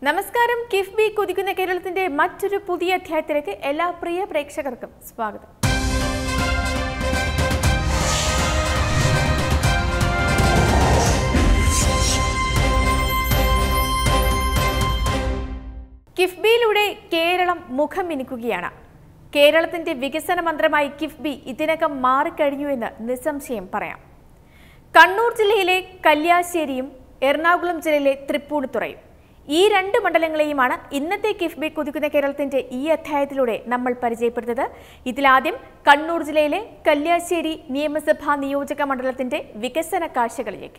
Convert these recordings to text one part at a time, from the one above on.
നമസ്കാരം കിഫ്ബി കുതിക്കുന്ന കേരളത്തിന്റെ മറ്റൊരു പുതിയ അധ്യായത്തിലേക്ക് എല്ലാ പ്രിയ പ്രേക്ഷകർക്കും സ്വാഗതം കിഫ്ബിയിലൂടെ കേരളം മുഖം മിനുക്കുകയാണ് കേരളത്തിന്റെ വികസന മന്ത്രമായി കിഫ്ബി ഇതിനകം മാറിക്കഴിഞ്ഞു എന്ന് നിസ്സംശയം പറയാം കണ്ണൂർ ജില്ലയിലെ കല്യാശ്ശേരിയും എറണാകുളം ജില്ലയിലെ തൃപ്പൂണിത്തുറയും ഈ രണ്ട് മണ്ഡലങ്ങളെയുമാണ് ഇന്നത്തെ കിഫ്ബി കുതിക്കുന്ന കേരളത്തിന്റെ ഈ അധ്യായത്തിലൂടെ നമ്മൾ പരിചയപ്പെടുത്തത് ഇതിലാദ്യം കണ്ണൂർ ജില്ലയിലെ കല്യാശ്ശേരി നിയമസഭാ നിയോജക മണ്ഡലത്തിന്റെ വികസന കാഴ്ചകളിലേക്ക്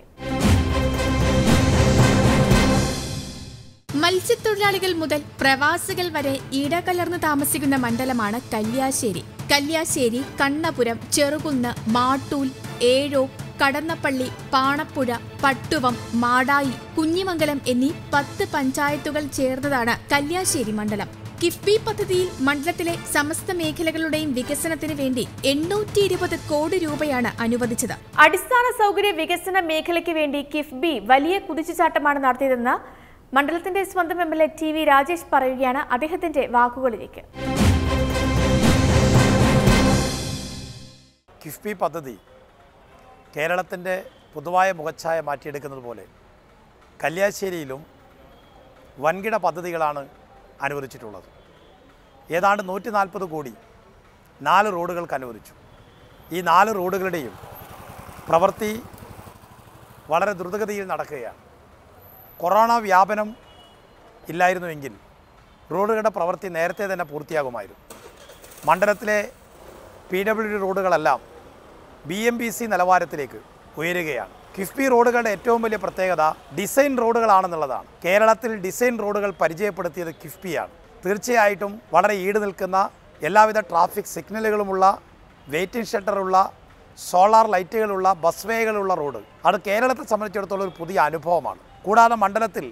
മത്സ്യത്തൊഴിലാളികൾ മുതൽ പ്രവാസികൾ വരെ ഇടകലർന്ന് താമസിക്കുന്ന മണ്ഡലമാണ് കല്യാശ്ശേരി കല്യാശ്ശേരി കണ്ണപുരം ചെറുകുന്ന് മാട്ടൂൽ ഏഴോ കടന്നപ്പള്ളി പാണപ്പുഴ പട്ടുവം മാടായി കുഞ്ഞിമംഗലം എന്നീ പത്ത് പഞ്ചായത്തുകൾ ചേർന്നതാണ് കല്യാശ്ശേരി മണ്ഡലം കിഫ്ബി പദ്ധതിയിൽ മണ്ഡലത്തിലെ സമസ്ത മേഖലകളുടെയും വികസനത്തിന് വേണ്ടി എണ്ണൂറ്റി ഇരുപത് കോടി രൂപയാണ് അനുവദിച്ചത് അടിസ്ഥാന സൗകര്യ വികസന മേഖലയ്ക്ക് വേണ്ടി കിഫ്ബി വലിയ കുതിച്ചുചാട്ടമാണ് നടത്തിയതെന്ന് മണ്ഡലത്തിന്റെ സ്വന്തം M L A T V Rajesh പറയുകയാണ് അദ്ദേഹത്തിന്റെ വാക്കുകളിലേക്ക് കിഫ്ബി പദ്ധതി കേരളത്തിൻ്റെ പൊതുവായ മുഖച്ഛായ മാറ്റിയെടുക്കുന്നത് പോലെ കല്യാശ്ശേരിയിലും വൻകിട പദ്ധതികളാണ് അനുവദിച്ചിട്ടുള്ളത് ഏതാണ്ട് നൂറ്റി നാൽപ്പത് കോടി നാല് റോഡുകൾക്ക് അനുവദിച്ചു ഈ നാല് റോഡുകളുടെയും പ്രവൃത്തി വളരെ ദ്രുതഗതിയിൽ നടക്കുകയാണ് കൊറോണ വ്യാപനം ഇല്ലായിരുന്നുവെങ്കിൽ റോഡുകളുടെ പ്രവൃത്തി നേരത്തെ തന്നെ പൂർത്തിയാകുമായിരുന്നു മണ്ഡലത്തിലെ പി ഡബ്ല്യു ഡി റോഡുകളെല്ലാം ബി എം ബി സി നിലവാരത്തിലേക്ക് ഉയരുകയാണ് കിഫ്ബി റോഡുകളുടെ ഏറ്റവും വലിയ പ്രത്യേകത ഡിസൈൻ റോഡുകളാണെന്നുള്ളതാണ് കേരളത്തിൽ ഡിസൈൻ റോഡുകൾ പരിചയപ്പെടുത്തിയത് കിഫ്ബിയാണ് തീർച്ചയായിട്ടും വളരെ ഈട് നിൽക്കുന്ന എല്ലാവിധ ട്രാഫിക് സിഗ്നലുകളുമുള്ള വെയിറ്റിംഗ് ഷട്ടറുള്ള സോളാർ ലൈറ്റുകളുള്ള ബസ് വേകളുള്ള റോഡ് അത് കേരളത്തെ സംബന്ധിച്ചിടത്തോളം ഒരു പുതിയ അനുഭവമാണ് കൂടാതെ മണ്ഡലത്തിൽ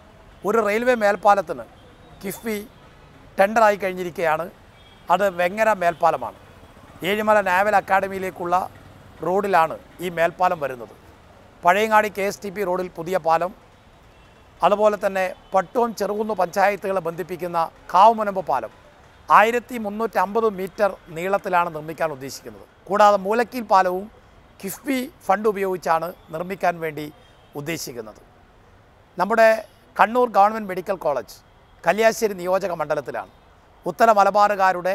ഒരു റെയിൽവേ മേൽപ്പാലത്തിന് കിഫ്ബി ടെൻഡറായി കഴിഞ്ഞിരിക്കുകയാണ് അത് വെങ്ങര മേൽപ്പാലമാണ് ഏഴിമല നാവൽ അക്കാഡമിയിലേക്കുള്ള റോഡിലാണ് ഈ മേൽപ്പാലം വരുന്നത് Pazhayangadi K S T P റോഡിൽ പുതിയ പാലം അതുപോലെ തന്നെ പട്ടുവം ചെറുകുന്നു പഞ്ചായത്തുകളെ ബന്ധിപ്പിക്കുന്ന കാവുമുനമ്പ് പാലം ആയിരത്തി മുന്നൂറ്റി അമ്പത് മീറ്റർ നീളത്തിലാണ് നിർമ്മിക്കാൻ ഉദ്ദേശിക്കുന്നത് കൂടാതെ മൂലക്കീൽ പാലവും കിഫ്ബി ഫണ്ട് ഉപയോഗിച്ചാണ് നിർമ്മിക്കാൻ വേണ്ടി ഉദ്ദേശിക്കുന്നത് നമ്മുടെ Kannur government medical college Kalliasseri നിയോജക മണ്ഡലത്തിലാണ് ഉത്തര മലബാറുകാരുടെ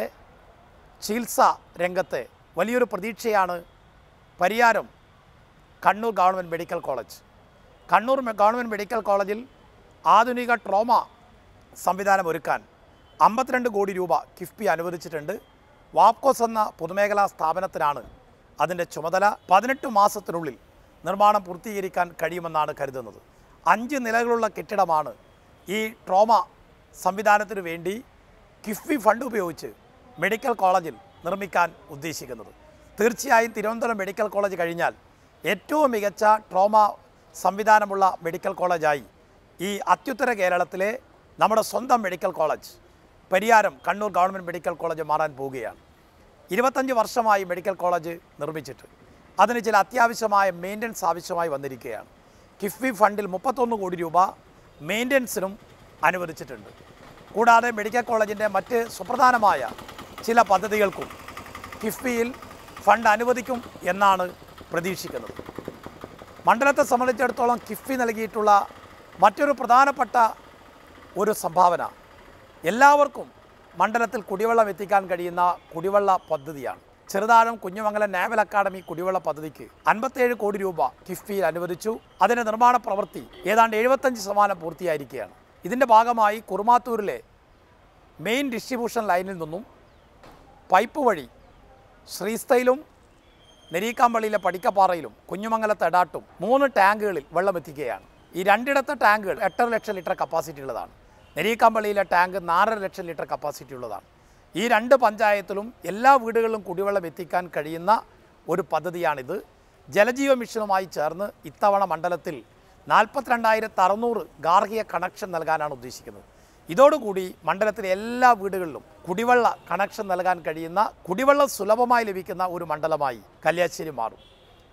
ചികിത്സ രംഗത്തെ വലിയൊരു പ്രതീക്ഷയാണ് Pariyaram Kannur government medical college Kannur മെ- ഗവൺമെൻറ് മെഡിക്കൽ കോളേജിൽ ആധുനിക ട്രോമ സംവിധാനം ഒരുക്കാൻ അമ്പത്തിരണ്ട് കോടി രൂപ കിഫ്ബി അനുവദിച്ചിട്ടുണ്ട് വാപ്കോസ് എന്ന പൊതുമേഖലാ സ്ഥാപനത്തിനാണ് അതിൻ്റെ ചുമതല പതിനെട്ട് മാസത്തിനുള്ളിൽ നിർമ്മാണം പൂർത്തീകരിക്കാൻ കഴിയുമെന്നാണ് കരുതുന്നത് അഞ്ച് നിലകളുള്ള കെട്ടിടമാണ് ഈ ട്രോമ സംവിധാനത്തിന് വേണ്ടി കിഫ്ബി ഫണ്ട് ഉപയോഗിച്ച് മെഡിക്കൽ കോളേജിൽ നിർമ്മിക്കാൻ ഉദ്ദേശിക്കുന്നത് തീർച്ചയായും തിരുവനന്തപുരം മെഡിക്കൽ കോളേജ് കഴിഞ്ഞാൽ ഏറ്റവും മികച്ച ട്രോമ സംവിധാനമുള്ള മെഡിക്കൽ കോളേജായി ഈ അത്യുത്തര കേരളത്തിലെ നമ്മുടെ സ്വന്തം medical college Pariyaram Kannur government medical college മാറാൻ പോവുകയാണ് ഇരുപത്തഞ്ച് വർഷമായി മെഡിക്കൽ കോളേജ് നിർമ്മിച്ചിട്ട് അതിന് ചില അത്യാവശ്യമായ മെയിൻ്റനൻസ് ആവശ്യമായി വന്നിരിക്കുകയാണ് കിഫ്ബി ഫണ്ടിൽ മുപ്പത്തൊന്ന് കോടി രൂപ മെയിൻ്റനൻസിനും അനുവദിച്ചിട്ടുണ്ട് കൂടാതെ മെഡിക്കൽ കോളേജിൻ്റെ മറ്റ് സുപ്രധാനമായ ചില പദ്ധതികൾക്കും കിഫ്ബിയിൽ ഫണ്ട് അനുവദിക്കും എന്നാണ് പ്രതീക്ഷിക്കുന്നത് മണ്ഡലത്തെ സംബന്ധിച്ചിടത്തോളം കിഫ്ബി നൽകിയിട്ടുള്ള മറ്റൊരു പ്രധാനപ്പെട്ട ഒരു സംഭാവന എല്ലാവർക്കും മണ്ഡലത്തിൽ കുടിവെള്ളം എത്തിക്കാൻ കഴിയുന്ന കുടിവെള്ള പദ്ധതിയാണ് ചെറുതാഴം കുഞ്ഞുമംഗലം നാവൽ അക്കാദമി കുടിവെള്ള പദ്ധതിക്ക് അൻപത്തേഴ് കോടി രൂപ കിഫ്ബിയിൽ അനുവദിച്ചു അതിൻ്റെ നിർമ്മാണ പ്രവൃത്തി ഏതാണ്ട് എഴുപത്തഞ്ച് ശതമാനം പൂർത്തിയായിരിക്കുകയാണ് ഇതിൻ്റെ ഭാഗമായി കുറുമാത്തൂരിലെ മെയിൻ ഡിസ്ട്രിബ്യൂഷൻ ലൈനിൽ നിന്നും പൈപ്പ് വഴി ശ്രീസ്ഥയിലും നെരീക്കാമ്പള്ളിയിലെ പടിക്കപ്പാറയിലും കുഞ്ഞുമംഗലത്തെ എടാട്ടും മൂന്ന് ടാങ്കുകളിൽ വെള്ളം എത്തിക്കുകയാണ് ഈ രണ്ടിടത്തെ ടാങ്കുകൾ എട്ടര ലക്ഷം ലിറ്റർ കപ്പാസിറ്റി ഉള്ളതാണ് നെരീക്കാമ്പള്ളിയിലെ ടാങ്ക് നാലര ലക്ഷം ലിറ്റർ കപ്പാസിറ്റി ഉള്ളതാണ് ഈ രണ്ട് പഞ്ചായത്തിലും എല്ലാ വീടുകളിലും കുടിവെള്ളം എത്തിക്കാൻ കഴിയുന്ന ഒരു പദ്ധതിയാണിത് ജലജീവ മിഷനുമായി ചേർന്ന് ഇത്തവണ മണ്ഡലത്തിൽ നാൽപ്പത്തിരണ്ടായിരത്തി അറുന്നൂറ് ഗാർഹിക കണക്ഷൻ നൽകാനാണ് ഉദ്ദേശിക്കുന്നത് ഇതോടുകൂടി മണ്ഡലത്തിലെ എല്ലാ വീടുകളിലും കുടിവെള്ള കണക്ഷൻ നൽകാൻ കഴിയുന്ന കുടിവെള്ളം സുലഭമായി ലഭിക്കുന്ന ഒരു മണ്ഡലമായി കല്യാശ്ശേരി മാറും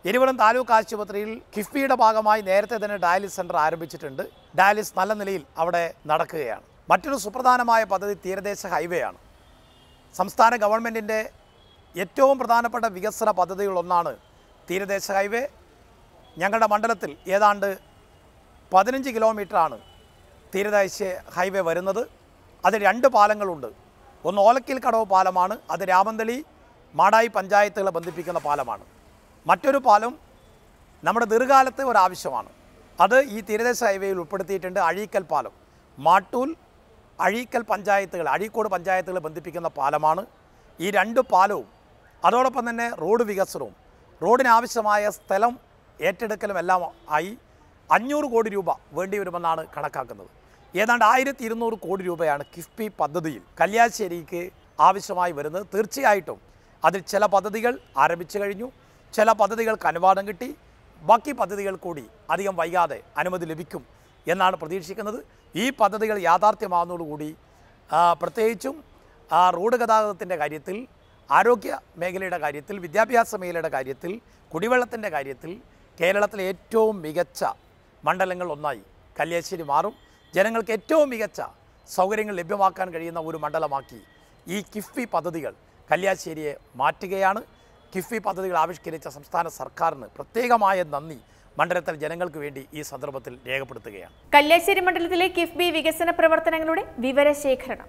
എരിവളം താലൂക്ക് ആശുപത്രിയിൽ കിഫ്ബിയുടെ ഭാഗമായി നേരത്തെ തന്നെ ഡയാലിസ് സെൻറ്റർ ആരംഭിച്ചിട്ടുണ്ട് ഡയാലിസ് നല്ല നിലയിൽ അവിടെ നടക്കുകയാണ് മറ്റൊരു സുപ്രധാനമായ പദ്ധതി തീരദേശ ഹൈവേ ആണ് സംസ്ഥാന ഗവൺമെൻറ്റിൻ്റെ ഏറ്റവും പ്രധാനപ്പെട്ട വികസന പദ്ധതികളൊന്നാണ് തീരദേശ ഹൈവേ ഞങ്ങളുടെ മണ്ഡലത്തിൽ ഏതാണ്ട് പതിനഞ്ച് കിലോമീറ്ററാണ് തീരദേശ ഹൈവേ വരുന്നത് അത് രണ്ട് പാലങ്ങളുണ്ട് ഒന്ന് ഓലക്കീൽ കടവ് പാലമാണ് അത് രാമന്തളി മാടായി പഞ്ചായത്തുകളെ ബന്ധിപ്പിക്കുന്ന പാലമാണ് മറ്റൊരു പാലം നമ്മുടെ ദീർഘകാലത്തെ ഒരാവശ്യമാണ് അത് ഈ തീരദേശ ഹൈവേയിൽ ഉൾപ്പെടുത്തിയിട്ടുണ്ട് അഴീക്കൽ പാലം മാട്ടൂൽ അഴീക്കൽ പഞ്ചായത്തുകൾ അഴീക്കോട് പഞ്ചായത്തുകളെ ബന്ധിപ്പിക്കുന്ന പാലമാണ് ഈ രണ്ട് പാലവും അതോടൊപ്പം തന്നെ റോഡ് വികസനവും റോഡിനാവശ്യമായ സ്ഥലം ഏറ്റെടുക്കലും എല്ലാം ആയി അഞ്ഞൂറ് കോടി രൂപ വേണ്ടി വരുമെന്നാണ് കണക്കാക്കുന്നത് ഏതാണ്ട് ആയിരത്തി ഇരുന്നൂറ് കോടി രൂപയാണ് കിഫ്ബി പദ്ധതിയിൽ കല്യാശ്ശേരിക്ക് ആവശ്യമായി വരുന്നത് തീർച്ചയായിട്ടും അതിൽ ചില പദ്ധതികൾ ആരംഭിച്ചു കഴിഞ്ഞു ചില പദ്ധതികൾക്ക് അനുവാദം കിട്ടി ബാക്കി പദ്ധതികൾ കൂടി അധികം വൈകാതെ അനുമതി ലഭിക്കും എന്നാണ് പ്രതീക്ഷിക്കുന്നത് ഈ പദ്ധതികൾ യാഥാർത്ഥ്യമാകുന്നതോടുകൂടി ആ, പ്രത്യേകിച്ചും ആ, റോഡ് ഗതാഗതത്തിൻ്റെ കാര്യത്തിൽ ആരോഗ്യ മേഖലയുടെ കാര്യത്തിൽ വിദ്യാഭ്യാസ മേഖലയുടെ കാര്യത്തിൽ കുടിവെള്ളത്തിൻ്റെ കാര്യത്തിൽ കേരളത്തിലെ ഏറ്റവും മികച്ച മണ്ഡലങ്ങൾ ഒന്നായി കല്യാശ്ശേരി മാറും ജനങ്ങൾക്ക് ഏറ്റവും മികച്ച സൗകര്യങ്ങൾ ലഭ്യമാക്കാൻ കഴിയുന്ന ഒരു മണ്ഡലമാക്കി ഈ കിഫ്ബി പദ്ധതികൾ കല്യാശ്ശേരിയെ മാറ്റുകയാണ് കിഫ്ബി പദ്ധതികൾ ആവിഷ്കരിച്ച സംസ്ഥാന സർക്കാരിന് പ്രത്യേകമായ നന്ദി മണ്ഡലത്തിലെ ജനങ്ങൾക്ക് വേണ്ടി ഈ സന്ദർഭത്തിൽ രേഖപ്പെടുത്തുകയാണ് കല്യാശ്ശേരി മണ്ഡലത്തിലെ കിഫ്ബി വികസന പ്രവർത്തനങ്ങളുടെ വിവരശേഖരണം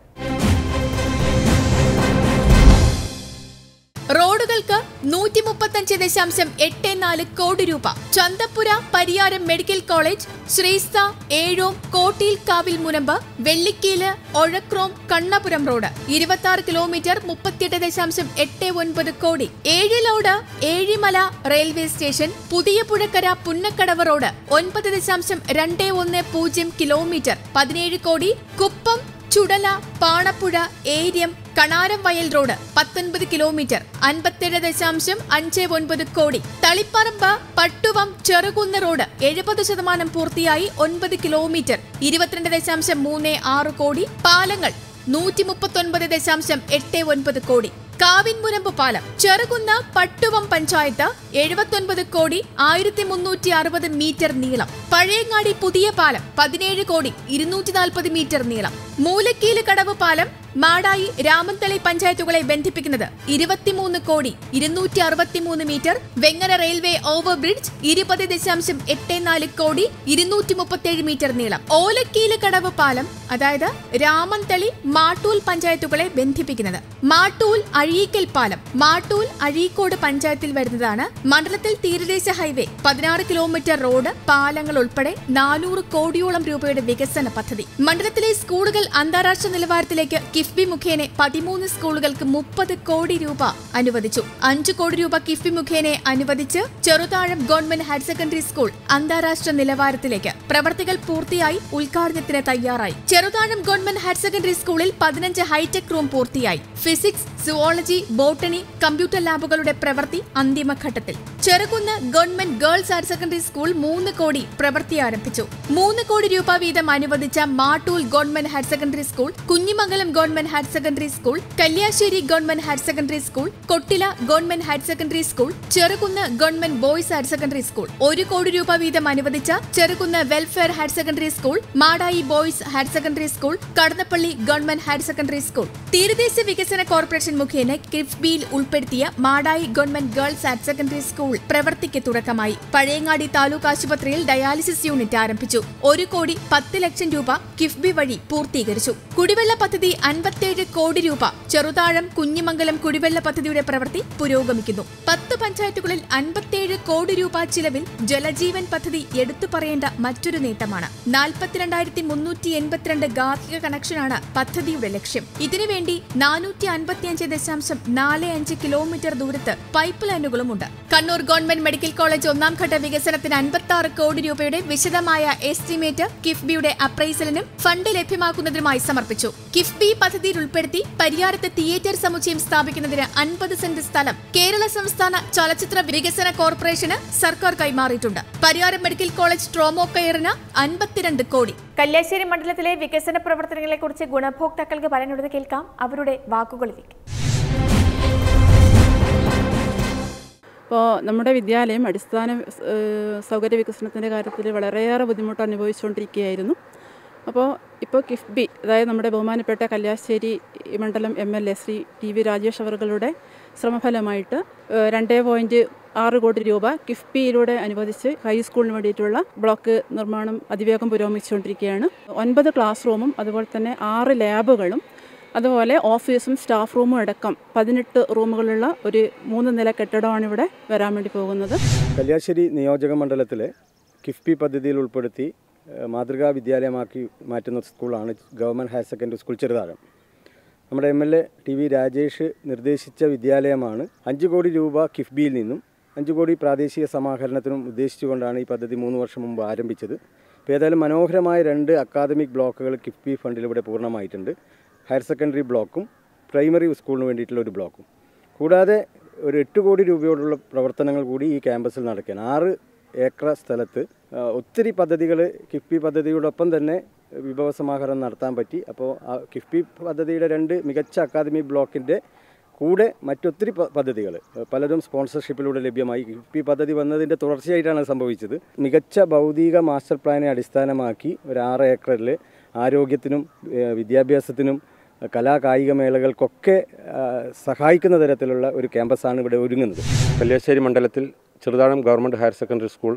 റോഡുകൾക്ക് നൂറ്റി മുപ്പത്തഞ്ച് ദശാംശം എട്ട് നാല് കോടി രൂപ ചന്തപ്പുര പരിയാരം മെഡിക്കൽ കോളേജ് ശ്രീസ്ത ഏഴോം കോട്ടിയിൽ കാവിൽ മുനമ്പ് വെള്ളിക്കീല് ഒഴക്രോം കണ്ണപുരം റോഡ് ഇരുപത്തി ആറ് കിലോമീറ്റർ മുപ്പത്തിയെട്ട് ദശാംശം എട്ട് ഒൻപത് കോടി ഏഴിലോട് ഏഴിമല റെയിൽവേ സ്റ്റേഷൻ പുതിയ പുഴക്കര പുന്നക്കടവ് റോഡ് ഒൻപത് ദശാംശം രണ്ട് ഒന്ന് പൂജ്യം കിലോമീറ്റർ പതിനേഴ് കോടി കുപ്പം ചുടല പാണപ്പുഴ ഏര്യം കണാരം വയൽ റോഡ് പത്തൊൻപത് കിലോമീറ്റർ അൻപത്തേഴ് ദശാംശം അഞ്ച് ഒൻപത് കോടി തളിപ്പറമ്പ് പട്ടുവം ചെറുകുന്ന് റോഡ് എഴുപത് ശതമാനം പൂർത്തിയായി ഒൻപത് കിലോമീറ്റർ ഇരുപത്തിരണ്ട് ദശാംശം മൂന്ന് ആറ് കോടി പാലങ്ങൾ നൂറ്റി മുപ്പത്തൊൻപത് ദശാംശം എട്ട് ഒൻപത് കോടി കാവിൻമുനമ്പ് പാലം ചെറുകുന്ന് പട്ടുവം പഞ്ചായത്ത് എഴുപത്തൊൻപത് കോടി ആയിരത്തി മുന്നൂറ്റി അറുപത് മീറ്റർ നീളം പഴയങ്ങാടി പുതിയ പാലം പതിനേഴ് കോടി ഇരുന്നൂറ്റി നാൽപ്പത് മീറ്റർ നീളം മൂലക്കീല് കടവ് പാലം മാടായി രാമന്തളി പഞ്ചായത്തുകളെ ബന്ധിപ്പിക്കുന്നത് ഇരുപത്തിമൂന്ന് കോടി ഇരുന്നൂറ്റി അറുപത്തിമൂന്ന് metre Vengara railway over bridge ഇരുപത് ദശാംശം എട്ട് നാല് കോടി ഇരുന്നൂറ്റി മുപ്പത്തേഴ് മീറ്റർ നീളം ഓലക്കീല് കടവ് പാലം അതായത് രാമന്തളി മാട്ടൂൽ പഞ്ചായത്തുകളെ ബന്ധിപ്പിക്കുന്നത് മാട്ടൂൽ അഴീക്കൽ പാലം മാട്ടൂൽ അഴീക്കോട് പഞ്ചായത്തിൽ വരുന്നതാണ് മണ്ഡലത്തിൽ തീരദേശ ഹൈവേ പതിനാറ് കിലോമീറ്റർ റോഡ് പാലങ്ങൾ ഉൾപ്പെടെ നാനൂറ് കോടിയോളം രൂപയുടെ വികസന പദ്ധതി മണ്ഡലത്തിലെ സ്കൂളുകൾ അന്താരാഷ്ട്ര നിലവാരത്തിലേക്ക് കിഫ്ബി മുഖേന പതിമൂന്ന് സ്കൂളുകൾക്ക് മുപ്പത് കോടി രൂപ അനുവദിച്ചു അഞ്ച് കോടി രൂപ കിഫ്ബി മുഖേന അനുവദിച്ച് Cheruthazham government higher secondary school അന്താരാഷ്ട്ര നിലവാരത്തിലേക്ക് പ്രവർത്തികൾ പൂർത്തിയായി ഉദ്ഘാടനത്തിന് തയ്യാറായി ചെറുതാഴം ഗവൺമെന്റ് ഹയർ സെക്കൻഡറി സ്കൂളിൽ പതിനഞ്ച് ഹൈടെക് റൂം പൂർത്തിയായി ഫിസിക്സ് സുവോളജി ബോട്ടണി കമ്പ്യൂട്ടർ ലാബുകളുടെ പ്രവൃത്തി അന്തിമഘട്ടത്തിൽ Cherukunnu government girls higher secondary school മൂന്ന് കോടി പ്രവൃത്തി ആരംഭിച്ചു മൂന്ന് കോടി രൂപ വീതം അനുവദിച്ച Mattool government higher secondary school Kunhimangalam government higher secondary school Kalliasseri government higher secondary school Kottila government higher secondary school Cherukunnu government boys higher secondary school ഒരു കോടി രൂപ വീതം അനുവദിച്ച Cherukunnu welfare higher secondary school Madayi boys higher secondary school Kadannappally government higher secondary school തീരദേശ വികസന corporation മുഖേന കിഫ്ബിയിൽ ഉൾപ്പെടുത്തിയ Madayi government girls higher secondary school പ്രവർത്തിക്ക് തുടക്കമായി പഴയങ്ങാടി താലൂക്ക് ആശുപത്രിയിൽ ഡയാലിസിസ് യൂണിറ്റ് ആരംഭിച്ചു ഒരു കോടി പത്ത് ലക്ഷം രൂപ കിഫ്ബി വഴി പൂർത്തീകരിച്ചു കുടിവെള്ള പദ്ധതി അൻപത്തേഴ് കോടി രൂപ ചെറുതാഴം കുഞ്ഞിമംഗലം കുടിവെള്ള പദ്ധതിയുടെ പ്രവൃത്തി പുരോഗമിക്കുന്നു പത്ത് പഞ്ചായത്തുകളിൽ അൻപത്തേഴ് കോടി രൂപ ചിലവിൽ ജലജീവൻ പദ്ധതി എടുത്തു പറയേണ്ട മറ്റൊരു നേട്ടമാണ് നാൽപ്പത്തിരണ്ടായിരത്തി മുന്നൂറ്റി എൺപത്തിരണ്ട് ഗാർഹിക കണക്ഷനാണ് പദ്ധതിയുടെ ലക്ഷ്യം ഇതിനുവേണ്ടി നാനൂറ്റി അൻപത്തിയഞ്ച് ദശാംശം നാല് അഞ്ച് കിലോമീറ്റർ ദൂരത്ത് പൈപ്പ് ലൈനുകളുമുണ്ട് കണ്ണൂർ ഗവൺമെന്റ് മെഡിക്കൽ കോളേജ് ഒന്നാം ഘട്ട വികസനത്തിന് അൻപത്തി ആറ് കോടി രൂപയുടെ വിശദമായ എസ്റ്റിമേറ്റ് കിഫ്ബിയുടെ അപ്രൈസലിനും ഫണ്ട് ലഭ്യമാക്കുന്നതിനുമായി സമർപ്പിച്ചു കിഫ്ബി പദ്ധതിയിൽ ഉൾപ്പെടുത്തി പരിയാരത്ത് തിയേറ്റർ സമുച്ചയം സ്ഥാപിക്കുന്നതിന് അൻപത് സെന്റ് സ്ഥലം കേരള സംസ്ഥാന ചലച്ചിത്ര വികസന കോർപ്പറേഷന് സർക്കാർ കൈമാറിയിട്ടുണ്ട് പരിയാരം മെഡിക്കൽ കോളേജ് ട്രോമോ കെയറിന് അൻപത്തിരണ്ട് കോടി കല്യാശ്ശേരി മണ്ഡലത്തിലെ വികസന പ്രവർത്തനങ്ങളെക്കുറിച്ച് ഗുണഭോക്താക്കൾക്ക് പറയാനുള്ളത് കേൾക്കാം അവരുടെ വാക്കുകളിലേക്ക് അപ്പോൾ നമ്മുടെ വിദ്യാലയം അടിസ്ഥാന ഏഹ്, സൗകര്യ വികസനത്തിൻ്റെ കാര്യത്തിൽ വളരെയേറെ ബുദ്ധിമുട്ട് അനുഭവിച്ചുകൊണ്ടിരിക്കുകയായിരുന്നു അപ്പോൾ ഇപ്പോൾ കിഫ്ബി അതായത് നമ്മുടെ ബഹുമാനപ്പെട്ട കല്യാശ്ശേരി മണ്ഡലം M L A Shri T V Rajesh അവറുകളുടെ ശ്രമഫലമായിട്ട് ഏഹ്, രണ്ടേ പോയിൻറ്റ് ആറ് കോടി രൂപ കിഫ്ബിയിലൂടെ അനുവദിച്ച് ഹൈസ്കൂളിന് വേണ്ടിയിട്ടുള്ള ബ്ലോക്ക് നിർമ്മാണം അതിവേഗം പുരോഗമിച്ചുകൊണ്ടിരിക്കുകയാണ് ഒൻപത് ക്ലാസ് റൂമും അതുപോലെ തന്നെ ആറ് ലാബുകളും അതുപോലെ ഓഫീസും സ്റ്റാഫ് റൂമും അടക്കം പതിനെട്ട് റൂമുകളുള്ള ഒരു മൂന്ന് നില കെട്ടിടമാണ് ഇവിടെ വരാൻ വേണ്ടി പോകുന്നത് കല്യാശ്ശേരി നിയോജക മണ്ഡലത്തിലെ കിഫ്ബി പദ്ധതിയിൽ ഉൾപ്പെടുത്തി ഏഹ്, മാതൃകാ വിദ്യാലയമാക്കി മാറ്റുന്ന സ്കൂളാണ് government higher secondary school Cheruthazham നമ്മുടെ M L A T V Rajesh നിർദ്ദേശിച്ച വിദ്യാലയമാണ് അഞ്ച് കോടി രൂപ കിഫ്ബിയിൽ നിന്നും അഞ്ച് കോടി പ്രാദേശിക സമാഹരണത്തിനും ഉദ്ദേശിച്ചുകൊണ്ടാണ് ഈ പദ്ധതി മൂന്ന് വർഷം മുമ്പ് ആരംഭിച്ചത് ഇപ്പോൾ ഏതായാലും മനോഹരമായ രണ്ട് അക്കാദമിക് ബ്ലോക്കുകൾ കിഫ്ബി ഫണ്ടിലൂടെ പൂർണ്ണമായിട്ടുണ്ട് ഹയർ സെക്കൻഡറി ബ്ലോക്കും പ്രൈമറി സ്കൂളിന് വേണ്ടിയിട്ടുള്ള ഒരു ബ്ലോക്കും കൂടാതെ ഒരു എട്ട് കോടി രൂപയോടുള്ള പ്രവർത്തനങ്ങൾ കൂടി ഈ ക്യാമ്പസിൽ നടക്കുകയാണ് ആറ് ഏക്കർ സ്ഥലത്ത് ആ, ഒത്തിരി പദ്ധതികൾ കിഫ്ബി പദ്ധതിയോടൊപ്പം തന്നെ വിഭവസമാഹരണം നടത്താൻ പറ്റി അപ്പോൾ ആ കിഫ്ബി പദ്ധതിയുടെ രണ്ട് മികച്ച അക്കാദമി ബ്ലോക്കിൻ്റെ കൂടെ മറ്റൊത്തിരി പ- പദ്ധതികൾ പലതും സ്പോൺസർഷിപ്പിലൂടെ ലഭ്യമായി കിഫ്ബി പദ്ധതി വന്നതിൻ്റെ തുടർച്ചയായിട്ടാണ് സംഭവിച്ചത് മികച്ച ഭൗതിക മാസ്റ്റർ പ്ലാനെ അടിസ്ഥാനമാക്കി ഒരു ആറ് ഏക്കറിൽ ആരോഗ്യത്തിനും ഏഹ്, വിദ്യാഭ്യാസത്തിനും കലാ കായിക മേളകൾക്കൊക്കെ ആ, സഹായിക്കുന്ന തരത്തിലുള്ള ഒരു ക്യാമ്പസാണ് ഇവിടെ ഒരുങ്ങുന്നത് കല്യാശ്ശേരി മണ്ഡലത്തിൽ Cheruthazham government higher secondary school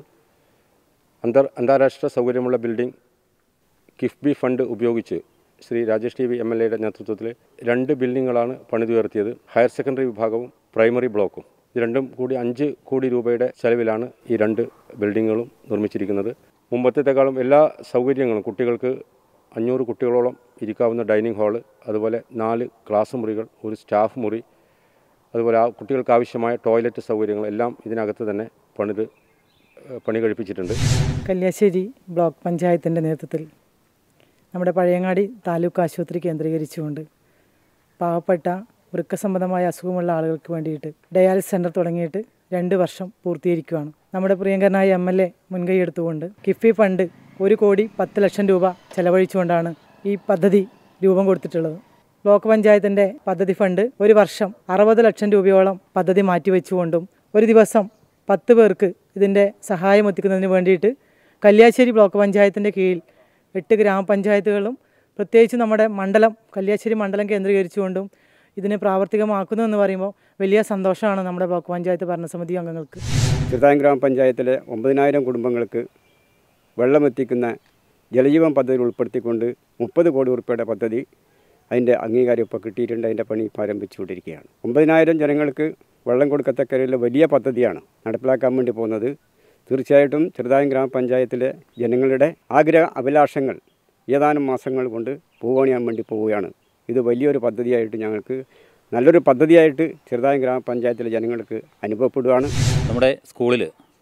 അന്തർ അന്താരാഷ്ട്ര സൗകര്യമുള്ള ബിൽഡിംഗ് കിഫ്ബി ഫണ്ട് ഉപയോഗിച്ച് Shri Rajesh T V M L എയുടെ നേതൃത്വത്തിൽ രണ്ട് ബിൽഡിങ്ങുകളാണ് പണിതുയർത്തിയത് ഹയർ സെക്കൻഡറി വിഭാഗവും പ്രൈമറി ബ്ലോക്കും ഇത് രണ്ടും കൂടി അഞ്ച് കോടി രൂപയുടെ ചെലവിലാണ് ഈ രണ്ട് ബിൽഡിങ്ങുകളും നിർമ്മിച്ചിരിക്കുന്നത് മുമ്പത്തേക്കാളും എല്ലാ സൗകര്യങ്ങളും കുട്ടികൾക്ക് അഞ്ഞൂറ് കുട്ടികളോളം ഇരിക്കാവുന്ന ഡൈനിങ് ഹാള് അതുപോലെ നാല് ക്ലാസ് മുറികൾ ഒരു സ്റ്റാഫ് മുറി അതുപോലെ ആ കുട്ടികൾക്ക് ആവശ്യമായ ടോയ്ലറ്റ് സൗകര്യങ്ങൾ എല്ലാം ഇതിനകത്ത് തന്നെ പണിത് ഏഹ്, പണി കഴിപ്പിച്ചിട്ടുണ്ട് കല്യാശ്ശേരി ബ്ലോക്ക് പഞ്ചായത്തിൻ്റെ നേതൃത്വത്തിൽ നമ്മുടെ പഴയങ്ങാടി താലൂക്ക് ആശുപത്രി കേന്ദ്രീകരിച്ചുകൊണ്ട് പാവപ്പെട്ട വൃക്ക സംബന്ധമായ അസുഖമുള്ള ആളുകൾക്ക് വേണ്ടിയിട്ട് ഡയാലിസിസ് സെൻറ്റർ തുടങ്ങിയിട്ട് രണ്ട് വർഷം പൂർത്തീകരിക്കുകയാണ് നമ്മുടെ പ്രിയങ്കരനായ എം എൽ എ മുൻകൈ എടുത്തുകൊണ്ട് കിഫി ഫണ്ട് ഒരു കോടി പത്ത് ലക്ഷം രൂപ ചെലവഴിച്ചുകൊണ്ടാണ് ഈ പദ്ധതി രൂപം കൊടുത്തിട്ടുള്ളത് ബ്ലോക്ക് പഞ്ചായത്തിൻ്റെ പദ്ധതി ഫണ്ട് ഒരു വർഷം അറുപത് ലക്ഷം രൂപയോളം പദ്ധതി മാറ്റിവെച്ചുകൊണ്ടും ഒരു ദിവസം പത്ത് പേർക്ക് ഇതിൻ്റെ സഹായം എത്തിക്കുന്നതിന് വേണ്ടിയിട്ട് കല്യാശ്ശേരി ബ്ലോക്ക് പഞ്ചായത്തിൻ്റെ കീഴിൽ എട്ട് ഗ്രാമപഞ്ചായത്തുകളും പ്രത്യേകിച്ച് നമ്മുടെ മണ്ഡലം കല്യാശ്ശേരി മണ്ഡലം കേന്ദ്രീകരിച്ചുകൊണ്ടും ഇതിനെ പ്രാവർത്തികമാക്കുന്നു എന്ന് പറയുമ്പോൾ വലിയ സന്തോഷമാണ് നമ്മുടെ ബ്ലോക്ക് പഞ്ചായത്ത് ഭരണസമിതി അംഗങ്ങൾക്ക് ചെറുതായം ഗ്രാമപഞ്ചായത്തിലെ ഒമ്പതിനായിരം കുടുംബങ്ങൾക്ക് വെള്ളമെത്തിക്കുന്ന ജലജീവൻ പദ്ധതിയിൽ ഉൾപ്പെടുത്തിക്കൊണ്ട് മുപ്പത് കോടി ഉറുപ്പിയുടെ പദ്ധതി അതിൻ്റെ അംഗീകാരം ഇപ്പോൾ കിട്ടിയിട്ടുണ്ട് അതിൻ്റെ പണി ഇപ്പോൾ ആരംഭിച്ചുകൊണ്ടിരിക്കുകയാണ് ഒമ്പതിനായിരം ജനങ്ങൾക്ക് വെള്ളം കൊടുക്കത്തക്കരയിലെ വലിയ പദ്ധതിയാണ് നടപ്പിലാക്കാൻ വേണ്ടി പോകുന്നത് തീർച്ചയായിട്ടും ചെറുതായം ഗ്രാമപഞ്ചായത്തിലെ ജനങ്ങളുടെ ആഗ്രഹ അഭിലാഷങ്ങൾ ഏതാനും മാസങ്ങൾ കൊണ്ട് പൂവണിയാൻ വേണ്ടി പോവുകയാണ് ഇത് വലിയൊരു പദ്ധതിയായിട്ട് ഞങ്ങൾക്ക് നല്ലൊരു പദ്ധതിയായിട്ട് ചെറുതായം ഗ്രാമപഞ്ചായത്തിലെ ജനങ്ങൾക്ക് അനുഭവപ്പെടുകയാണ് നമ്മുടെ സ്കൂളിൽ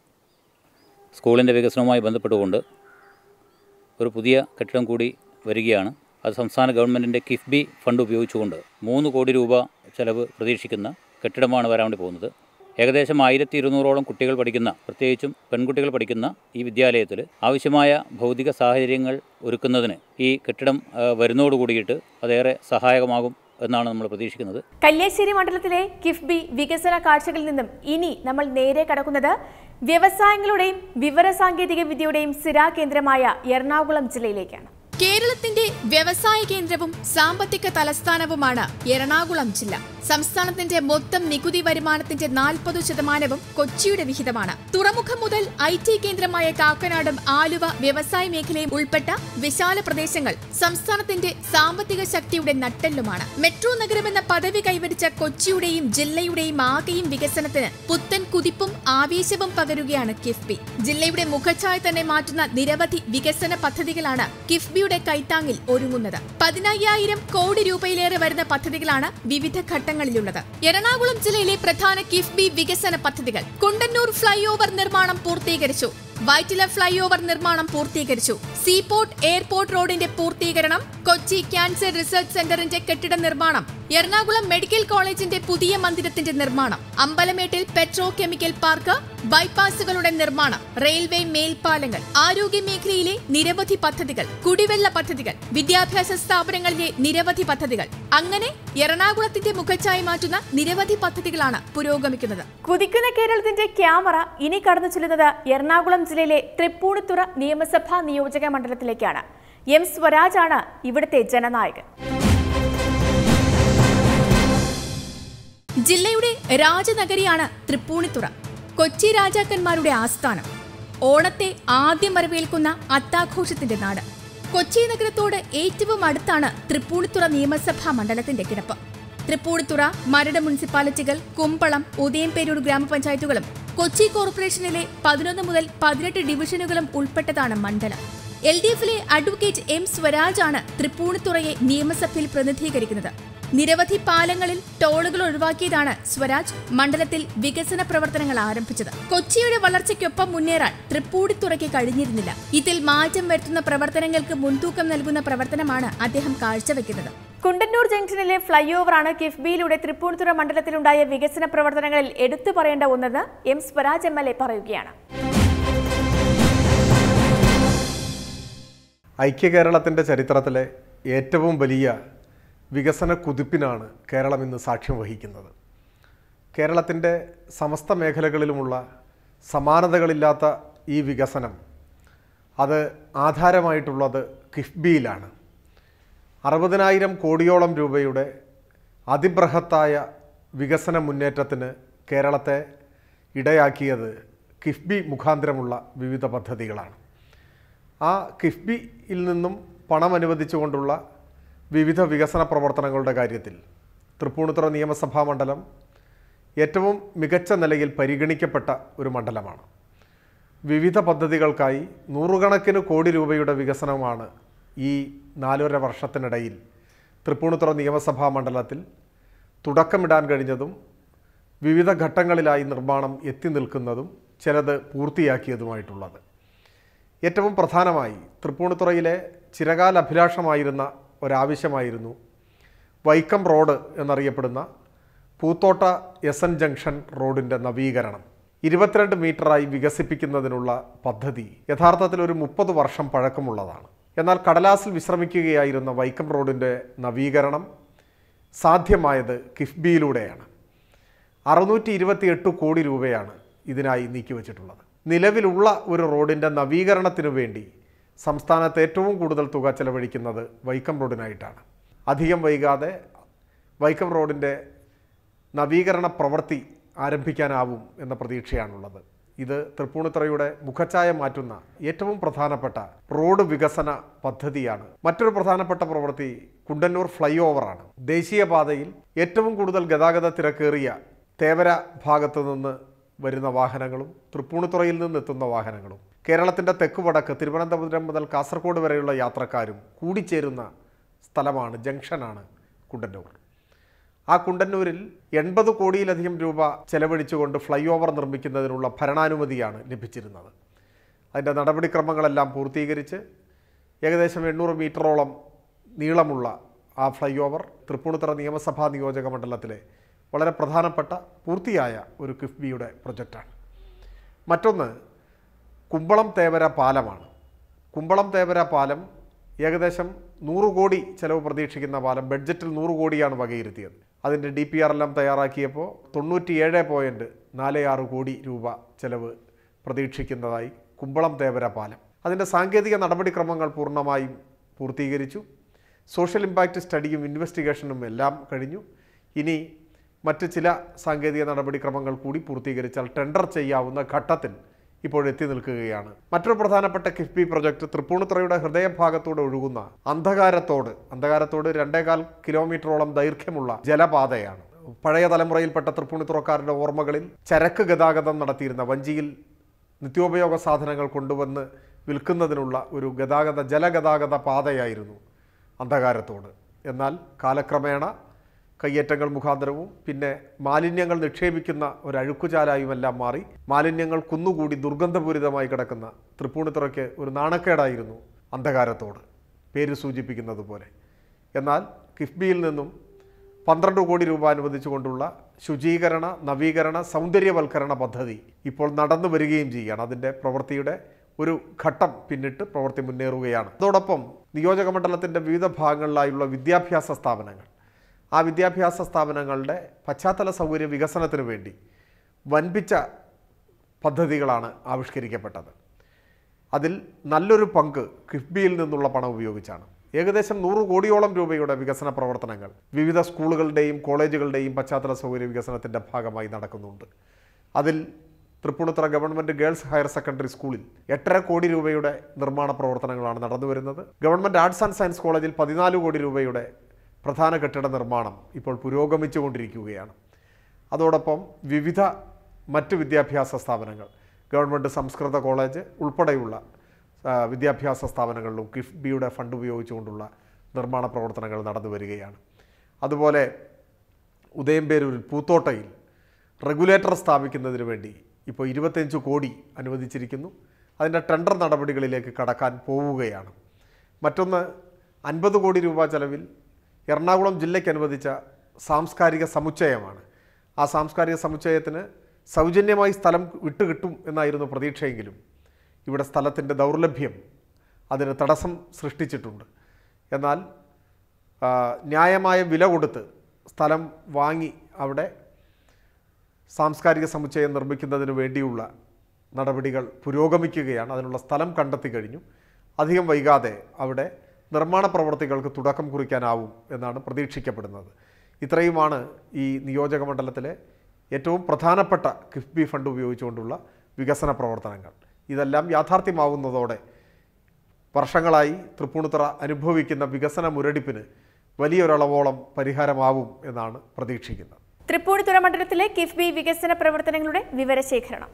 സ്കൂളിൻ്റെ വികസനവുമായി ബന്ധപ്പെട്ടുകൊണ്ട് ഒരു പുതിയ കെട്ടിടം കൂടി വരികയാണ് അത് സംസ്ഥാന ഗവൺമെൻറ്റിൻ്റെ കിഫ്ബി ഫണ്ട് ഉപയോഗിച്ചുകൊണ്ട് മൂന്ന് കോടി രൂപ ചെലവ് പ്രതീക്ഷിക്കുന്ന കെട്ടിടമാണ് വരാൻ വേണ്ടി പോകുന്നത് ഏകദേശം ആയിരത്തി ഇരുന്നൂറോളം കുട്ടികൾ പഠിക്കുന്ന പ്രത്യേകിച്ചും പെൺകുട്ടികൾ പഠിക്കുന്ന ഈ വിദ്യാലയത്തിൽ ആവശ്യമായ ഭൗതിക സാഹചര്യങ്ങൾ ഒരുക്കുന്നതിന് ഈ കെട്ടിടം ആ, വരുന്നതോട് കൂടിയിട്ട് അതേറെ സഹായകമാകും എന്നാണ് നമ്മൾ പ്രതീക്ഷിക്കുന്നത് കല്യാശ്ശേരി മണ്ഡലത്തിലെ കിഫ്ബി വികസന കാഴ്ചകളിൽ നിന്നും ഇനി നമ്മൾ നേരെ കടക്കുന്നത് വ്യവസായങ്ങളുടെയും വിവരസാങ്കേതിക വിദ്യയുടെയും സ്ഥിരാകേന്ദ്രമായ എറണാകുളം ജില്ലയിലേക്കാണ് കേരളത്തിന്റെ വ്യവസായ കേന്ദ്രവും സാമ്പത്തിക തലസ്ഥാനവുമാണ് എറണാകുളം ജില്ല സംസ്ഥാനത്തിന്റെ മൊത്തം നികുതി വരുമാനത്തിന്റെ നാൽപ്പത് ശതമാനവും കൊച്ചിയുടെ വിഹിതമാണ് തുറമുഖം മുതൽ ഐ ടി കേന്ദ്രമായ കാക്കനാടും ആലുവ വ്യവസായ മേഖലയും ഉൾപ്പെട്ട വിശാല പ്രദേശങ്ങൾ സംസ്ഥാനത്തിന്റെ സാമ്പത്തിക ശക്തിയുടെ നട്ടെല്ലുമാണ് മെട്രോ നഗരമെന്ന പദവി കൈവരിച്ച കൊച്ചിയുടെയും ജില്ലയുടെയും ആകെയും വികസനത്തിന് പുത്തൻ കുതിപ്പും ആവേശവും പകരുകയാണ് കിഫ്ബി ജില്ലയുടെ മുഖച്ഛായ തന്നെ മാറ്റുന്ന നിരവധി വികസന പദ്ധതികളാണ് കിഫ്ബിയുടെ കൈത്താങ്ങിൽ ഒരുങ്ങുന്നത് പതിനയ്യായിരം കോടി രൂപയിലേറെ വരുന്ന പദ്ധതികളാണ് വിവിധ ഘട്ടങ്ങളിലുള്ളത് എറണാകുളം ജില്ലയിലെ പ്രധാന കിഫ്ബി വികസന പദ്ധതികൾ കുണ്ടന്നൂർ ഫ്ലൈ ഓവർ നിർമ്മാണം പൂർത്തീകരിച്ചു വൈറ്റില ഫ്ലൈ ഓവർ നിർമ്മാണം പൂർത്തീകരിച്ചു സീപോർട്ട് എയർപോർട്ട് റോഡിന്റെ പൂർത്തീകരണം കൊച്ചി കൊച്ചി ക്യാൻസർ റിസർച്ച് സെന്ററിന്റെ കെട്ടിട നിർമ്മാണം എറണാകുളം മെഡിക്കൽ കോളേജിന്റെ പുതിയ മന്ദിരത്തിന്റെ നിർമ്മാണം അമ്പലമേട്ടിൽ പെട്രോ കെമിക്കൽ പാർക്ക് ബൈപ്പാസുകളുടെ നിർമ്മാണം റെയിൽവേ മേൽപ്പാലങ്ങൾ ആരോഗ്യ മേഖലയിലെ നിരവധി പദ്ധതികൾ കുടിവെള്ള പദ്ധതികൾ വിദ്യാഭ്യാസ സ്ഥാപനങ്ങളിലെ നിരവധി പദ്ധതികൾ അങ്ങനെ എറണാകുളത്തിന്റെ മുഖച്ഛായ മാറ്റുന്ന നിരവധി പദ്ധതികളാണ് പുരോഗമിക്കുന്നത് കുതിക്കുന്ന കേരളത്തിന്റെ ക്യാമറ ഇനി കടന്നു ചെല്ലുന്നത് എറണാകുളം ജില്ലയിലെ തൃപ്പൂണിത്തുറ നിയമസഭാ നിയോജക മണ്ഡലത്തിലേക്കാണ് എം സ്വരാജാണ് ഇവിടുത്തെ ജനനായകൻ ജില്ലയുടെ രാജനഗരിയാണ് തൃപ്പൂണിത്തുറ കൊച്ചി രാജാക്കന്മാരുടെ ആസ്ഥാനം ഓണത്തെ ആദ്യം വരവേൽക്കുന്ന അത്താഘോഷത്തിന്റെ നാട് കൊച്ചി നഗരത്തോട് ഏറ്റവും അടുത്താണ് തൃപ്പൂണിത്തുറ നിയമസഭാ മണ്ഡലത്തിന്റെ കിടപ്പ് തൃപ്പൂണിത്തുറ മരട് മുനിസിപ്പാലിറ്റികൾ കുമ്പളം ഉദയംപേരൂർ ഗ്രാമപഞ്ചായത്തുകളും കൊച്ചി കോർപ്പറേഷനിലെ പതിനൊന്ന് മുതൽ പതിനെട്ട് ഡിവിഷനുകളും ഉൾപ്പെട്ടതാണ് മണ്ഡലം എൽ ഡി എഫിലെ അഡ്വക്കേറ്റ് എം സ്വരാജാണ് തൃപ്പൂണിത്തുറയെ നിയമസഭയിൽ പ്രതിനിധീകരിക്കുന്നത് നിരവധി പാലങ്ങളിൽ ടോളുകൾ ഒഴിവാക്കിയതാണ് സ്വരാജ് മണ്ഡലത്തിൽ വികസന പ്രവർത്തനങ്ങൾ ആരംഭിച്ചത് കൊച്ചിയുടെ വളർച്ചയ്ക്കൊപ്പം മുന്നേറാൻ തൃപ്പൂണിത്തുറയ്ക്ക് കഴിഞ്ഞിരുന്നില്ല ഇതിൽ മാറ്റം വരുത്തുന്ന പ്രവർത്തനങ്ങൾക്ക് മുൻതൂക്കം നൽകുന്ന പ്രവർത്തനമാണ് അദ്ദേഹം കാഴ്ചവെക്കുന്നത് കുണ്ടന്നൂർ ജംഗ്ഷനിലെ ഫ്ലൈ ഓവറാണ് കിഫ്ബിയിലൂടെ തൃപ്പൂണിത്തുറ മണ്ഡലത്തിലുണ്ടായ വികസന പ്രവർത്തനങ്ങളിൽ എടുത്തു പറയേണ്ട ഒന്നെന്ന് M Swaraj M L A പറയുകയാണ് ഐക്യ കേരളത്തിൻ്റെ ചരിത്രത്തിലെ ഏറ്റവും വലിയ വികസന കുതിപ്പിനാണ് കേരളം ഇന്ന് സാക്ഷ്യം വഹിക്കുന്നത് കേരളത്തിൻ്റെ സമസ്ത മേഖലകളിലുമുള്ള സമാനതകളില്ലാത്ത ഈ വികസനം അത് ആധാരമായിട്ടുള്ളത് കിഫ്ബിയിലാണ് അറുപതിനായിരം കോടിയോളം രൂപയുടെ അതിബൃഹത്തായ വികസന മുന്നേറ്റത്തിന് കേരളത്തെ ഇടയാക്കിയത് കിഫ്ബി മുഖാന്തരമുള്ള വിവിധ പദ്ധതികളാണ് ആ കിഫ്ബിയിൽ നിന്നും പണം അനുവദിച്ചുകൊണ്ടുള്ള വിവിധ വികസന പ്രവർത്തനങ്ങളുടെ കാര്യത്തിൽ തൃപ്പൂണിത്തുറ നിയമസഭാ മണ്ഡലം ഏറ്റവും മികച്ച നിലയിൽ പരിഗണിക്കപ്പെട്ട ഒരു മണ്ഡലമാണ് വിവിധ പദ്ധതികൾക്കായി നൂറുകണക്കിന് കോടി രൂപയുടെ വികസനമാണ് ഈ നാലര വർഷത്തിനിടയിൽ തൃപ്പൂണിത്തുറ നിയമസഭാ മണ്ഡലത്തിൽ തുടക്കമിടാൻ കഴിഞ്ഞതും വിവിധ ഘട്ടങ്ങളിലായി നിർമ്മാണം എത്തി നിൽക്കുന്നതും ചിലത് പൂർത്തിയാക്കിയതുമായിട്ടുള്ളത് ഏറ്റവും പ്രധാനമായി തൃപ്പൂണിത്തുറയിലെ ചിരകാല അഭിലാഷമായിരുന്ന ഒരാവശ്യമായിരുന്നു വൈക്കം റോഡ് എന്നറിയപ്പെടുന്ന പൂത്തോട്ട എസ് എൻ ജംഗ്ഷൻ റോഡിൻ്റെ നവീകരണം ഇരുപത്തിരണ്ട് മീറ്ററായി വികസിപ്പിക്കുന്നതിനുള്ള പദ്ധതി യഥാർത്ഥത്തിൽ ഒരു മുപ്പത് വർഷം പഴക്കമുള്ളതാണ് എന്നാൽ കടലാസിൽ വിശ്രമിക്കുകയായിരുന്ന വൈക്കം റോഡിൻ്റെ നവീകരണം സാധ്യമായത് കിഫ്ബിയിലൂടെയാണ് അറുന്നൂറ്റി ഇരുപത്തിയെട്ട് കോടി രൂപയാണ് ഇതിനായി നീക്കിവച്ചിട്ടുള്ളത് നിലവിലുള്ള ഒരു റോഡിൻ്റെ നവീകരണത്തിനു വേണ്ടി സംസ്ഥാനത്ത് ഏറ്റവും കൂടുതൽ തുക ചെലവഴിക്കുന്നത് വൈക്കം റോഡിനായിട്ടാണ് അധികം വൈകാതെ വൈക്കം റോഡിൻ്റെ നവീകരണ പ്രവൃത്തി ആരംഭിക്കാനാവും എന്ന പ്രതീക്ഷയാണുള്ളത് ഇത് തൃപ്പൂണിത്തുറയുടെ മുഖച്ഛായ മാറ്റുന്ന ഏറ്റവും പ്രധാനപ്പെട്ട റോഡ് വികസന പദ്ധതിയാണ് മറ്റൊരു പ്രധാനപ്പെട്ട പ്രവൃത്തി കുണ്ടന്നൂർ ഫ്ലൈ ഓവറാണ് ദേശീയപാതയിൽ ഏറ്റവും കൂടുതൽ ഗതാഗത തിരക്കേറിയ തേവര ഭാഗത്തു നിന്ന് വരുന്ന വാഹനങ്ങളും തൃപ്പൂണിത്തുറയിൽ നിന്ന് എത്തുന്ന വാഹനങ്ങളും കേരളത്തിൻ്റെ തെക്ക് വടക്ക് തിരുവനന്തപുരം മുതൽ കാസർഗോഡ് വരെയുള്ള യാത്രക്കാരും കൂടിച്ചേരുന്ന സ്ഥലമാണ് ജംഗ്ഷനാണ് കുണ്ടന്നൂർ ആ കുണ്ടന്നൂരിൽ എൺപത് കോടിയിലധികം രൂപ ചെലവഴിച്ചുകൊണ്ട് ഫ്ലൈ ഓവർ നിർമ്മിക്കുന്നതിനുള്ള ഭരണാനുമതിയാണ് ലഭിച്ചിരുന്നത് അതിൻ്റെ നടപടിക്രമങ്ങളെല്ലാം പൂർത്തീകരിച്ച് ഏകദേശം എണ്ണൂറ് മീറ്ററോളം നീളമുള്ള ആ ഫ്ലൈ ഓവർ തൃപ്പൂണിത്തുറ നിയമസഭാ നിയോജക മണ്ഡലത്തിലെ വളരെ പ്രധാനപ്പെട്ട പൂർത്തിയായ ഒരു കിഫ്ബിയുടെ പ്രൊജക്റ്റാണ് മറ്റൊന്ന് കുമ്പളം തേവര പാലമാണ് കുമ്പളം തേവര പാലം ഏകദേശം നൂറ് കോടി ചെലവ് പ്രതീക്ഷിക്കുന്ന പാലം ബഡ്ജറ്റിൽ നൂറ് കോടിയാണ് വകയിരുത്തിയത് അതിൻ്റെ ഡി പി ആർ എല്ലാം തയ്യാറാക്കിയപ്പോൾ തൊണ്ണൂറ്റിയേഴ് പോയിൻറ്റ് നാല് ആറ് കോടി രൂപ ചെലവ് പ്രതീക്ഷിക്കുന്നതായി കുമ്പളം തേവര പാലം അതിൻ്റെ സാങ്കേതിക നടപടിക്രമങ്ങൾ പൂർണ്ണമായും പൂർത്തീകരിച്ചു സോഷ്യൽ ഇമ്പാക്റ്റ് സ്റ്റഡിയും ഇൻവെസ്റ്റിഗേഷനും എല്ലാം കഴിഞ്ഞു ഇനി മറ്റ് ചില സാങ്കേതിക നടപടിക്രമങ്ങൾ കൂടി പൂർത്തീകരിച്ചാൽ ടെൻഡർ ചെയ്യാവുന്ന ഘട്ടത്തിൽ ഇപ്പോൾ എത്തി നിൽക്കുകയാണ് മറ്റൊരു പ്രധാനപ്പെട്ട കിഫ്ബി പ്രൊജക്ട് തൃപ്പൂണിത്തുറയുടെ ഹൃദയഭാഗത്തൂടെ ഒഴുകുന്ന അന്ധകാരത്തോട് അന്ധകാരത്തോട് രണ്ടേകാൽ കിലോമീറ്ററോളം ദൈർഘ്യമുള്ള ജലപാതയാണ് പഴയ തലമുറയിൽപ്പെട്ട തൃപ്പൂണിത്തുറക്കാരുടെ ഓർമ്മകളിൽ ചരക്ക് ഗതാഗതം നടത്തിയിരുന്ന വഞ്ചിയിൽ നിത്യോപയോഗ സാധനങ്ങൾ കൊണ്ടുവന്ന് വിൽക്കുന്നതിനുള്ള ഒരു ഗതാഗത ജലഗതാഗത പാതയായിരുന്നു അന്ധകാരത്തോട് എന്നാൽ കാലക്രമേണ കയ്യേറ്റങ്ങൾ മുഖാന്തരവും പിന്നെ മാലിന്യങ്ങൾ നിക്ഷേപിക്കുന്ന ഒരു അഴുക്കുചാലായുമെല്ലാം മാറി മാലിന്യങ്ങൾ കുന്നുകൂടി ദുർഗന്ധപൂരിതമായി കിടക്കുന്ന തൃപ്പൂണിത്തുറയ്ക്ക് ഒരു നാണക്കേടായിരുന്നു അന്ധകാരത്തോട് പേര് സൂചിപ്പിക്കുന്നത് പോലെ എന്നാൽ കിഫ്ബിയിൽ നിന്നും പന്ത്രണ്ട് കോടി രൂപ അനുവദിച്ചുകൊണ്ടുള്ള ശുചീകരണ നവീകരണ സൗന്ദര്യവൽക്കരണ പദ്ധതി ഇപ്പോൾ നടന്നു വരികയും ചെയ്യുകയാണ് അതിൻ്റെ പ്രവൃത്തിയുടെ ഒരു ഘട്ടം പിന്നിട്ട് പ്രവൃത്തി മുന്നേറുകയാണ് അതോടൊപ്പം നിയോജക മണ്ഡലത്തിൻ്റെ വിവിധ ഭാഗങ്ങളിലായുള്ള വിദ്യാഭ്യാസ സ്ഥാപനങ്ങൾ ആ വിദ്യാഭ്യാസ സ്ഥാപനങ്ങളുടെ പശ്ചാത്തല സൗകര്യ വികസനത്തിന് വേണ്ടി വൻപിച്ച പദ്ധതികളാണ് ആവിഷ്കരിക്കപ്പെട്ടത് അതിൽ നല്ലൊരു പങ്ക് കിഫ്ബിയിൽ നിന്നുള്ള പണം ഉപയോഗിച്ചാണ് ഏകദേശം നൂറ് കോടിയോളം രൂപയുടെ വികസന പ്രവർത്തനങ്ങൾ വിവിധ സ്കൂളുകളുടെയും കോളേജുകളുടെയും പശ്ചാത്തല സൗകര്യ വികസനത്തിൻ്റെ ഭാഗമായി നടക്കുന്നുണ്ട് അതിൽ Thrippunithura government girls higher secondary സ്കൂളിൽ എട്ടര കോടി രൂപയുടെ നിർമ്മാണ പ്രവർത്തനങ്ങളാണ് നടന്നു വരുന്നത് ഗവൺമെൻറ് ആർട്സ് ആൻഡ് സയൻസ് കോളേജിൽ പതിനാല് കോടി രൂപയുടെ പ്രധാന കെട്ടിട നിർമ്മാണം ഇപ്പോൾ പുരോഗമിച്ചുകൊണ്ടിരിക്കുകയാണ് അതോടൊപ്പം വിവിധ മറ്റ് വിദ്യാഭ്യാസ സ്ഥാപനങ്ങൾ ഗവൺമെൻറ് സംസ്കൃത കോളേജ് ഉൾപ്പെടെയുള്ള ആ, വിദ്യാഭ്യാസ സ്ഥാപനങ്ങളിലും കിഫ്ബിയുടെ ഫണ്ട് ഉപയോഗിച്ചുകൊണ്ടുള്ള നിർമ്മാണ പ്രവർത്തനങ്ങൾ നടന്നു വരികയാണ് അതുപോലെ ഉദയംപേരൂരിൽ പൂത്തോട്ടയിൽ റെഗുലേറ്റർ സ്ഥാപിക്കുന്നതിന് വേണ്ടി ഇപ്പോൾ ഇരുപത്തഞ്ച് കോടി അനുവദിച്ചിരിക്കുന്നു അതിൻ്റെ ടെൻഡർ നടപടികളിലേക്ക് കടക്കാൻ പോവുകയാണ് മറ്റൊന്ന് അൻപത് കോടി രൂപ ചെലവിൽ എറണാകുളം ജില്ലയ്ക്ക് അനുവദിച്ച സാംസ്കാരിക സമുച്ചയമാണ് ആ സാംസ്കാരിക സമുച്ചയത്തിന് സൗജന്യമായി സ്ഥലം വിട്ടുകിട്ടും എന്നായിരുന്നു പ്രതീക്ഷയെങ്കിലും ഇവിടെ സ്ഥലത്തിൻ്റെ ദൗർലഭ്യം അതിന് തടസ്സം സൃഷ്ടിച്ചിട്ടുണ്ട് എന്നാൽ ആ, ന്യായമായ വില കൊടുത്ത് സ്ഥലം വാങ്ങി അവിടെ സാംസ്കാരിക സമുച്ചയം നിർമ്മിക്കുന്നതിന് വേണ്ടിയുള്ള നടപടികൾ പുരോഗമിക്കുകയാണ് അതിനുള്ള സ്ഥലം കണ്ടെത്തി കഴിഞ്ഞു അധികം വൈകാതെ അവിടെ നിർമ്മാണ പ്രവർത്തികൾക്ക് തുടക്കം കുറിക്കാനാവും എന്നാണ് പ്രതീക്ഷിക്കപ്പെടുന്നത് ഇത്രയുമാണ് ഈ നിയോജക മണ്ഡലത്തിലെ ഏറ്റവും പ്രധാനപ്പെട്ട കിഫ്ബി ഫണ്ട് ഉപയോഗിച്ചുകൊണ്ടുള്ള വികസന പ്രവർത്തനങ്ങൾ ഇതെല്ലാം യാഥാർത്ഥ്യമാവുന്നതോടെ വർഷങ്ങളായി തൃപ്പൂണിത്തുറ അനുഭവിക്കുന്ന വികസന മുരടിപ്പിന് വലിയൊരളവോളം പരിഹാരമാവും എന്നാണ് പ്രതീക്ഷിക്കുന്നത് തൃപ്പൂണിത്തുറ മണ്ഡലത്തിലെ കിഫ്ബി വികസന പ്രവർത്തനങ്ങളുടെ വിവരശേഖരണം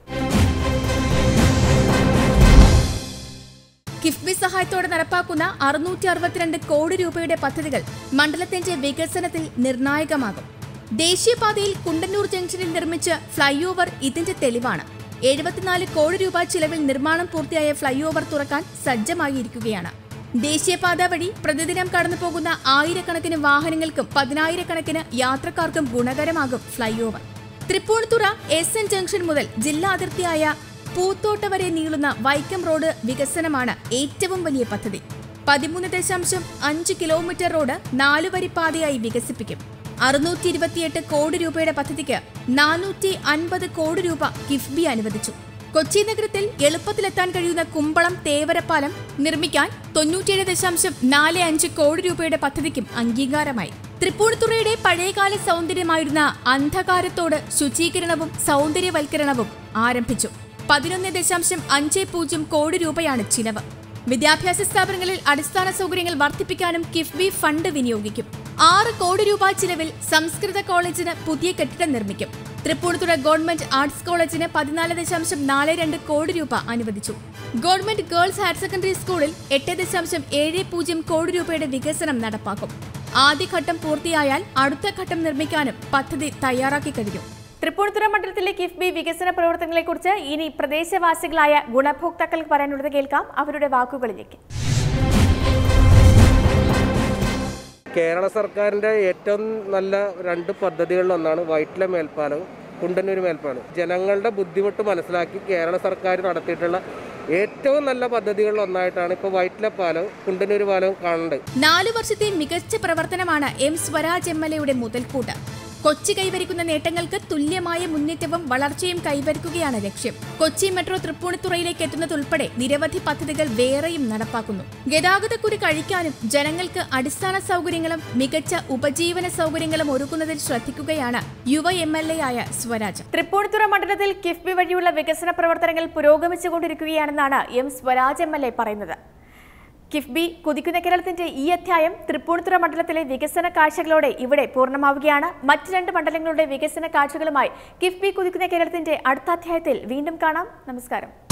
കിഫ്ബി സഹായത്തോടെ നടപ്പാക്കുന്ന അറുന്നൂറ്റി അറുപത്തിരണ്ട് കോടി രൂപയുടെ പദ്ധതികൾ മണ്ഡലത്തിന്റെ വികസനത്തിൽ നിർണായകമാകും ദേശീയപാതയിൽ കുണ്ടന്നൂർ ജംഗ്ഷനിൽ നിർമ്മിച്ച ഫ്ലൈ ഓവർ ഇതിന്റെ തെളിവാണ് എഴുപത്തിനാല് കോടി രൂപ ചിലവിൽ നിർമ്മാണം പൂർത്തിയായ ഫ്ലൈ ഓവർ തുറക്കാൻ സജ്ജമായിരിക്കുകയാണ് ദേശീയപാത വഴി പ്രതിദിനം കടന്നു പോകുന്ന ആയിരക്കണക്കിന് വാഹനങ്ങൾക്കും പതിനായിരക്കണക്കിന് യാത്രക്കാർക്കും ഗുണകരമാകും flyover Thrippunithura S N junction മുതൽ ജില്ലാ അതിർത്തിയായ പൂത്തോട്ട വരെ നീളുന്ന വൈക്കം റോഡ് വികസനമാണ് ഏറ്റവും വലിയ പദ്ധതി പതിമൂന്ന് ദശാംശം അഞ്ച് കിലോമീറ്റർ റോഡ് നാലുവരി പാതയായി വികസിപ്പിക്കും അറുന്നൂറ്റി ഇരുപത്തിയെട്ട് കോടി രൂപയുടെ പദ്ധതിക്ക് നാനൂറ്റി അൻപത് കോടി രൂപ കിഫ്ബി അനുവദിച്ചു കൊച്ചി നഗരത്തിൽ എളുപ്പത്തിലെത്താൻ കഴിയുന്ന കുമ്പളം തേവരപ്പാലം നിർമ്മിക്കാൻ തൊണ്ണൂറ്റിയേഴ് ദശാംശം നാല് അഞ്ച് കോടി രൂപയുടെ പദ്ധതിക്കും അംഗീകാരമായി തൃപ്പൂണിത്തുറയുടെ പഴയകാല സൗന്ദര്യമായിരുന്ന അന്ധകാരത്തോട് ശുചീകരണവും സൗന്ദര്യവൽക്കരണവും ആരംഭിച്ചു പതിനൊന്ന് ദശാംശം അഞ്ച് പൂജ്യം കോടി രൂപയാണ് ചിലവ് വിദ്യാഭ്യാസ സ്ഥാപനങ്ങളിൽ അടിസ്ഥാന സൗകര്യങ്ങൾ വർദ്ധിപ്പിക്കാനും കിഫ്ബി ഫണ്ട് വിനിയോഗിക്കും ആറ് കോടി രൂപ ചിലവിൽ സംസ്കൃത കോളേജിന് പുതിയ കെട്ടിടം നിർമ്മിക്കും തൃപ്പൂണിത്തുറ ഗവൺമെന്റ് ആർട്സ് കോളേജിന് പതിനാല് ദശാംശം നാല് രണ്ട് കോടി രൂപ അനുവദിച്ചു ഗവൺമെന്റ് ഗേൾസ് ഹയർ സെക്കൻഡറി സ്കൂളിൽ എട്ട് ദശാംശം ഏഴ് പൂജ്യം കോടി രൂപയുടെ വികസനം നടപ്പാക്കും ആദ്യഘട്ടം പൂർത്തിയായാൽ അടുത്ത ഘട്ടം നിർമ്മിക്കാനും പദ്ധതി തയ്യാറാക്കി കഴിഞ്ഞു തൃപ്പൂണിത്തുറ മണ്ഡലത്തിലെ കിഫ്ബി വികസന പ്രവർത്തനങ്ങളെക്കുറിച്ച് ഇനി പ്രദേശവാസികളായ ഗുണഭോക്താക്കൾക്ക് പറയാനുള്ളത് കേൾക്കാം അവരുടെ വാക്കുകളിലേക്ക് കേരള സർക്കാരിൻ്റെ ഏറ്റവും നല്ല രണ്ട് പദ്ധതികളിൽ ഒന്നാണ് വൈറ്റില മേൽപ്പാലവും കുണ്ടന്നൂർ മേൽപ്പാലം ജനങ്ങളുടെ ബുദ്ധിമുട്ട് മനസ്സിലാക്കി കേരള സർക്കാർ നടത്തിയിട്ടുള്ള ഏറ്റവും നല്ല പദ്ധതികളിൽ ഒന്നായിട്ടാണ് ഇപ്പോൾ വൈറ്റില പാലവും കുണ്ടന്നൂർ പാലവും കാണേണ്ടത് നാലു വർഷത്തെ മികച്ച പ്രവർത്തനമാണ് എം സ്വരാജ് എം എൽ എയുടെ മുതൽക്കൂട്ട് കൊച്ചി കൈവരിക്കുന്ന നേട്ടങ്ങൾക്ക് തുല്യമായ മുന്നേറ്റവും വളർച്ചയും കൈവരിക്കുകയാണ് ലക്ഷ്യം കൊച്ചി മെട്രോ തൃപ്പൂണിത്തുറയിലേക്ക് എത്തുന്നതുൾപ്പെടെ നിരവധി പദ്ധതികൾ വേറെയും നടപ്പാക്കുന്നു ഗതാഗതക്കുരു കഴിക്കാനും ജനങ്ങൾക്ക് അടിസ്ഥാന സൗകര്യങ്ങളും മികച്ച ഉപജീവന സൗകര്യങ്ങളും ഒരുക്കുന്നതിൽ ശ്രദ്ധിക്കുകയാണ് യുവ എം എൽ എ ആയ സ്വരാജ് തൃപ്പൂണിത്തുറ മണ്ഡലത്തിൽ കിഫ്ബി വഴിയുള്ള വികസന പ്രവർത്തനങ്ങൾ പുരോഗമിച്ചുകൊണ്ടിരിക്കുകയാണെന്നാണ് M Swaraj M L A പറയുന്നത് കിഫ്ബി കുതിക്കുന്ന കേരളത്തിന്റെ ഈ അധ്യായം തൃപ്പൂണിത്തുറ മണ്ഡലത്തിലെ വികസന കാഴ്ചകളോടെ ഇവിടെ പൂർണ്ണമാവുകയാണ് മറ്റ് രണ്ട് മണ്ഡലങ്ങളുടെ വികസന കാഴ്ചകളുമായി കിഫ്ബി കുതിക്കുന്ന കേരളത്തിന്റെ അടുത്ത അധ്യായത്തിൽ വീണ്ടും കാണാം നമസ്കാരം